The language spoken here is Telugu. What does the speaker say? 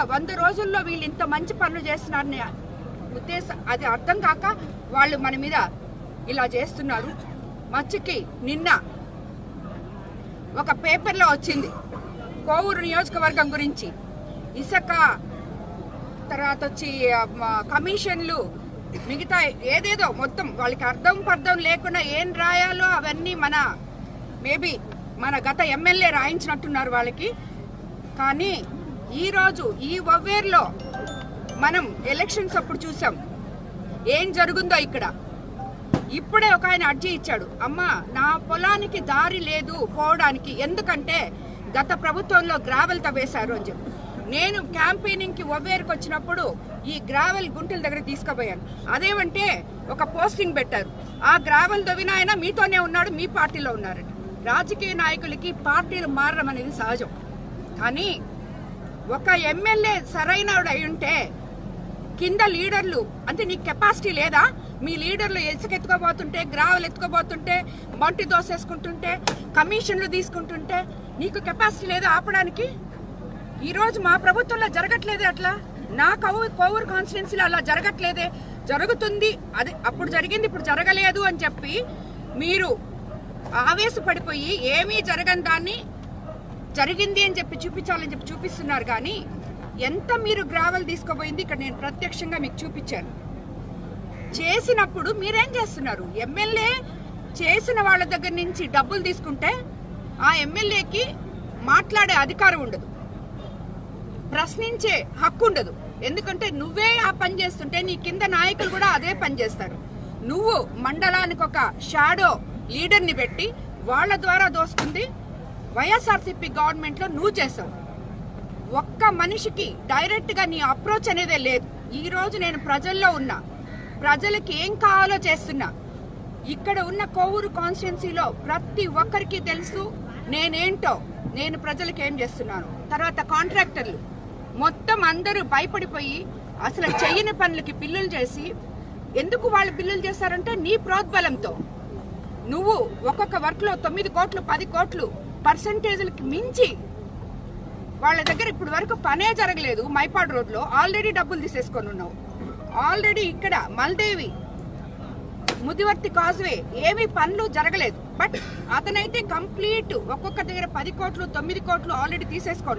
వంద రోజుల్లో వీళ్ళు ఇంత మంచి పనులు చేస్తున్నారని ఉద్దేశం అది అర్థం కాక వాళ్ళు మన మీద ఇలా చేస్తున్నారు మచ్చికి నిన్న ఒక పేపర్లో వచ్చింది కోవూరు నియోజకవర్గం గురించి ఇసుక తర్వాత వచ్చి ఆ, మ, కమిషన్లు మిగతా ఏదేదో మొత్తం వాళ్ళకి అర్థం పర్థం లేకుండా ఏం రాయాలో అవన్నీ మన మేబీ మన గత ఎమ్మెల్యే రాయించినట్టున్నారు వాళ్ళకి కానీ ఈరోజు ఈ వవ్వేర్లో మనం ఎలక్షన్స్ అప్పుడు చూసాం ఏం జరుగుందో ఇక్కడ ఇప్పుడే ఒక ఆయన అర్జీ ఇచ్చాడు అమ్మా నా పొలానికి దారి లేదు పోవడానికి ఎందుకంటే గత ప్రభుత్వంలో గ్రావెల్ తవ్వేశారు అని చెప్పి నేను క్యాంపెయినింగ్ కి ఒవ్వేరుకు వచ్చినప్పుడు ఈ గ్రావెల్ గుంటల దగ్గర తీసుకుపోయాను అదేమంటే ఒక పోస్టింగ్ పెట్టారు ఆ గ్రావెల్ దొవిన ఆయన మీతోనే ఉన్నాడు మీ పార్టీలో ఉన్నారని రాజకీయ నాయకులకి పార్టీలు మారడం అనేది సహజం కానీ ఒక ఎమ్మెల్యే సరైనడు అయి ఉంటే కింద లీడర్లు అంటే నీకు కెపాసిటీ లేదా మీ లీడర్లు ఇసుక ఎత్తుకోబోతుంటే గ్రావెల్ ఎత్తుకోబోతుంటే మంటి దోసేసుకుంటుంటే కమిషన్లు తీసుకుంటుంటే నీకు కెపాసిటీ లేదా ఆపడానికి ఈరోజు మా ప్రభుత్వంలో జరగట్లేదే అట్లా నా కవు కోవూరు కాన్స్టిట్యున్సీలో అలా జరగట్లేదే జరుగుతుంది అది అప్పుడు జరిగింది ఇప్పుడు జరగలేదు అని చెప్పి మీరు ఆవేశపడిపోయి ఏమీ జరగని దాన్ని జరిగింది అని చెప్పి చూపించాలని చెప్పి చూపిస్తున్నారు కానీ ఎంత మీరు గ్రావెల్ తీసుకోబోయింది ఇక్కడ నేను ప్రత్యక్షంగా మీకు చూపించాను చేసినప్పుడు మీరేం చేస్తున్నారు ఎమ్మెల్యే చేసిన వాళ్ళ దగ్గర నుంచి డబ్బులు తీసుకుంటే ఆ ఎమ్మెల్యేకి మాట్లాడే అధికారం ఉండదు ప్రశ్నించే హక్కు ఉండదు ఎందుకంటే నువ్వే ఆ పని చేస్తుంటే నీ కింద నాయకులు కూడా అదే పని చేస్తారు నువ్వు మండలానికి ఒక షాడో లీడర్ని పెట్టి వాళ్ళ ద్వారా దోసుకుంది వైఎస్ఆర్సీపీ గవర్నమెంట్ లో నువ్వు చేసావు ఒక్క మనిషికి డైరెక్ట్ గా నీ అప్రోచ్ అనేదే లేదు ఈ రోజు నేను ప్రజల్లో ఉన్నా ప్రజలకి ఏం కావాలో చేస్తున్నా ఇక్కడ ఉన్న కోవూరు కాన్స్టిట్యున్సీలో ప్రతి ఒక్కరికి తెలుసు నేనేంటో నేను ప్రజలకు ఏం చేస్తున్నాను తర్వాత కాంట్రాక్టర్లు మొత్తం అందరూ భయపడిపోయి అసలు చెయ్యని పనులకి బిల్లులు చేసి ఎందుకు వాళ్ళు బిల్లులు చేశారంటే నీ ప్రోద్బలంతో నువ్వు ఒక్కొక్క వర్క్ లో తొమ్మిది కోట్లు పది కోట్లు పర్సంటేజ్లకి మించి వాళ్ళ దగ్గర ఇప్పుడు వరకు పనే జరగలేదు మైపాడ్ రోడ్ లో ఆల్రెడీ డబ్బులు తీసేసుకొని ఉన్నావు ఆల్రెడీ ఇక్కడ మల్దేవి ముదివర్తి కాజ్వే ఏమీ పనులు జరగలేదు బట్ అతనైతే కంప్లీట్ ఒక్కొక్క దగ్గర పది కోట్లు తొమ్మిది కోట్లు ఆల్రెడీ తీసేసుకో